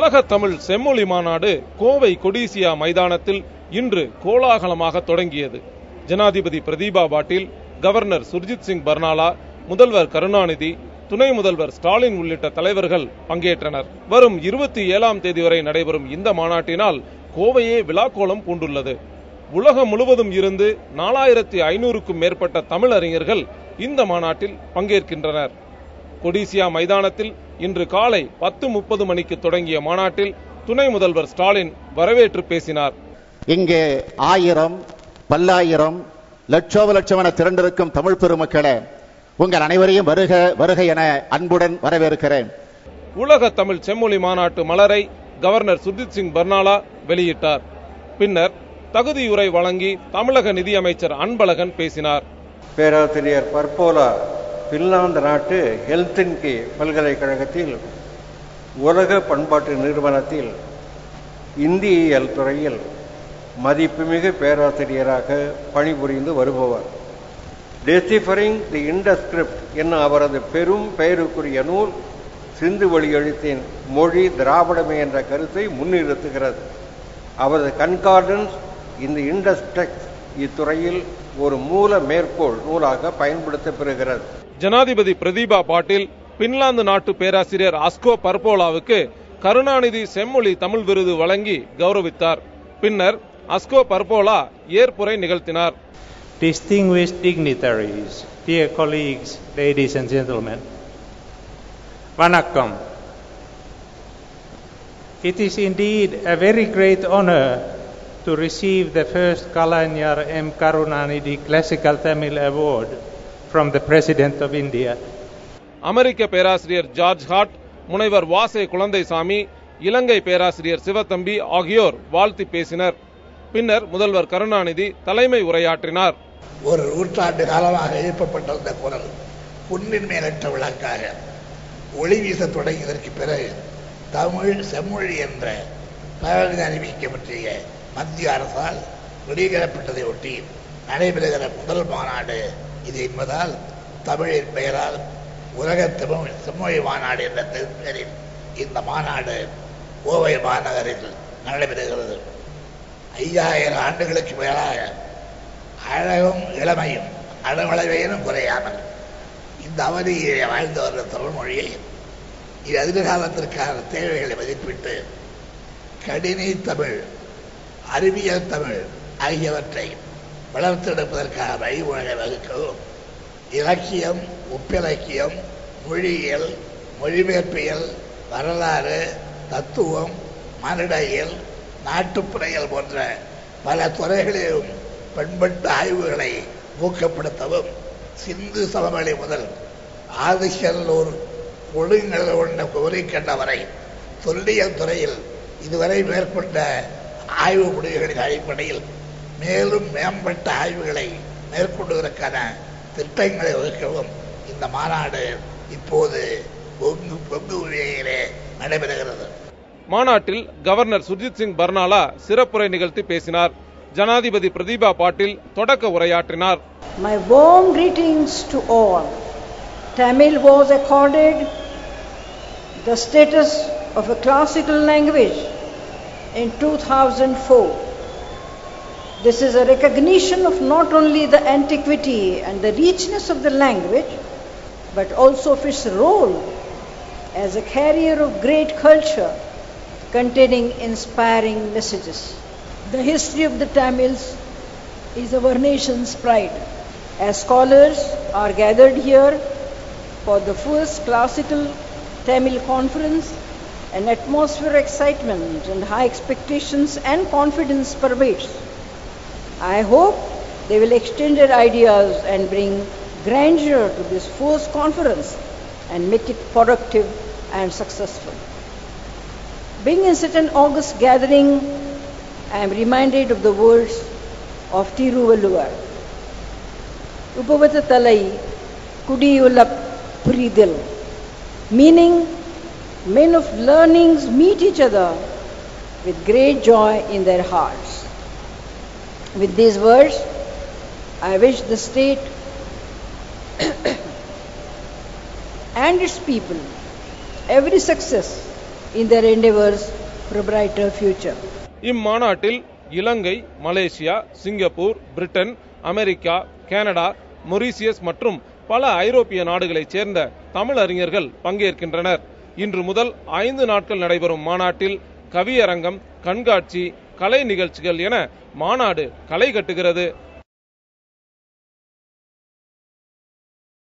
உலக தமிழ் செம்மொழி மாநாடு கோவை கொடிசியா மைதானத்தில் இன்று கோலாகலமாக தொடங்கியது ஜனாதிபதி பிரதீபா பாட்டீல் கவர்னர் சுர்ஜித் சிங் பர்னாலா முதல்வர் கருணாநிதி துணை முதல்வர் ஸ்டாலின் உள்ளிட்ட தலைவர்கள் பங்கேற்றனர் வரும் இருபத்தி ஏழாம் தேதி வரை நடைபெறும் இந்த மாநாட்டினால் கோவையே விழாக்கோலம் பூண்டுள்ளது உலகம் முழுவதும் இருந்து நாலாயிரத்தி ஐநூறுக்கும் மேற்பட்ட தமிழறிஞர்கள் இந்த மாநாட்டில் பங்கேற்கின்றனர் கொடிசியா மைதானத்தில் இன்று காலை பத்து முப்பது மணிக்கு தொடங்கிய மாநாட்டில் துணை முதல்வர் ஸ்டாலின் வரவேற்று பேசினார் இங்கே ஆயிரம் பல்லாயிரம் லட்சோப லட்சம் என திரண்டிருக்கும் தமிழ் பெருமக்களே உங்கள் அனைவரையும் வருக வருக என அன்புடன் வரவேற்கிறேன் உலக தமிழ் செம்மொழி மாநாட்டு மலரை கவர்னர் சுர்ஜித் சிங் பர்னாலா வெளியிட்டார் பின்னர் தகுதியுரை வழங்கி தமிழக நிதியமைச்சர் அன்பழகன் பேசினார் பேராசிரியர் பர்போலா பின்லாந்து நாட்டு ஹெல்சின்கி பல்கலைக்கழகத்தில் உலக பண்பாட்டு நிறுவனத்தில் இந்தியியல் துறையில் மதிப்புமிகு பேராசிரியராக பணிபுரிந்து வருபவர் டெசிஃபரிங் தி இண்டஸ்கிரிப்ட் என்னும் அவரது பெரும் பெயருக்குரிய நூல் சிந்து வழி எழுத்தின் மொழி திராவிடமே என்ற கருத்தை முன்னிறுத்துகிறது அவரது கன்கார்டன்ஸ் இந்த இண்டஸ்டெக்ஸ் இத்துறையில் ஒரு மூல மேற்கோள் நூலாக பயன்படுத்தப்பெறுகிறது ஜனாதிபதி பிரதீபா பாட்டீல் பின்லாந்து நாட்டு பேராசிரியர் அஸ்கோ பர்போலாவுக்கு கருணாநிதி செம்மொழி தமிழ் விருது வழங்கி கௌரவித்தார் பின்னர் அஸ்கோ பர்போலா ஏற்புரை நிகழ்த்தினார் Distinguished dignitaries, dear colleagues, ladies and gentlemen, Vanakkam. It is indeed a very great honor to receive the first Kalanyar M. Karunanidhi Classical Tamil Award from the President of India. அமெரிக்க பேராசிரியர் George hot முனைவர் வாசே குழந்தைசாமி இலங்கை பேராசிரியர் சிவத்தம்பி ஆகியோர் வாழ்த்தி பேசினர் பின்னர் முதல்வர் கருணாநிதி தலைமை உரையாற்றினார் ஒரு நூற்றாண்டு காலமாக எழுப்பப்பட்ட இந்த குரல் புண்ணின் மேலற்ற விளக்காக ஒளி வீச தொடங்கியதற்கு பிறகு தமிழ் செம்மொழி என்ற பெயரில் அறிவிக்கப்பட்டிய மத்திய அரசால் வெளியிடப்பட்டதை ஒட்டி நடைபெறுகிற முதல் மாநாடு இது என்பதால் தமிழின் பெயரால் உலக தமிழ் செம்மொழி மாநாடு என்ற பெயரில் இந்த மாநாடு கோவை மாநகரில் நடைபெறுகிறது ஐயாயிரம் ஆண்டுகளுக்கு மேலாக அழகும் இளமையும் அழவளவையிலும் குறையாமல் இந்த அவதியிலே வாழ்ந்து வந்த தமிழ் மொழியை இது எதிர்காலத்திற்கான தேவைகளை மதிப்பிட்டு கடினி தமிழ் அறிவியல் தமிழ் ஆகியவற்றை வளர்த்தெடுப்பதற்கான வழிமுறைகளை வகுக்கவும் இலக்கியம் ஒப்பிலக்கியம் மொழியியல் மொழிபெயர்ப்பியல் வரலாறு தத்துவம் மனிதயியல் நாட்டுப்புறையல் போன்ற பல துறைகளிலும் பண்பட்டு ஆய்வுகளை ஊக்கப்படுத்தவும் சிந்து சமவெளி முதல் ஆதிசல்லூர் கொடுங்கடல் கொண்ட கோரிக்கண்ட வரை தொல்லியல் துறையில் இதுவரை மேற்கொண்ட ஆய்வு முடிவுகளின் அடிப்படையில் மேலும் மேம்பட்ட ஆய்வுகளை மேற்கொள்வதற்கான திட்டங்களை வகுக்கவும் இந்த மாநாடு இப்போது பொங்கு பொங்கு உரையிலே நடைபெறுகிறது மாநாட்டில் கவர்னர் சுர்ஜித் சிங் பர்னாலா சிறப்புரை நிகழ்த்தி பேசினார் ஜனாதிபதி பிரதீபா பாட்டீல் தொடக்க உரையாற்றினார் My warm greetings to all. Tamil was accorded the status of a classical language in 2004. This is a recognition of not only the antiquity and the richness of the language, but also of its role as a carrier of great culture containing inspiring messages. The history of the Tamils is our nation's pride. As scholars are gathered here for the first classical Tamil conference, an atmosphere of excitement and high expectations and confidence pervades. I hope they will extend their ideas and bring grandeur to this first conference and make it productive and successful. Being in such an august gathering, I am reminded of the words of Tiruvalluvar. Upavata Talai Kudiyula Puridil, meaning men of learnings meet each other with great joy in their hearts. With these words, I wish the state and its people every success in their endeavors for a brighter future. இம்மாநாட்டில் Ilangai Malaysia Singapore Britain America Canada Mauritius மற்றும் பல ஐரோப்பிய நாடுகளைச் சேர்ந்த தமிழ் அறிஞர்கள் பங்கேற்கின்றனர் இன்று முதல் ஐந்து நாட்கள் நடைபெறும் மாநாட்டில் கவியரங்கம் கண்காட்சி கலை நிகழ்ச்சிகள் என மாநாடு களை கட்டுகிறது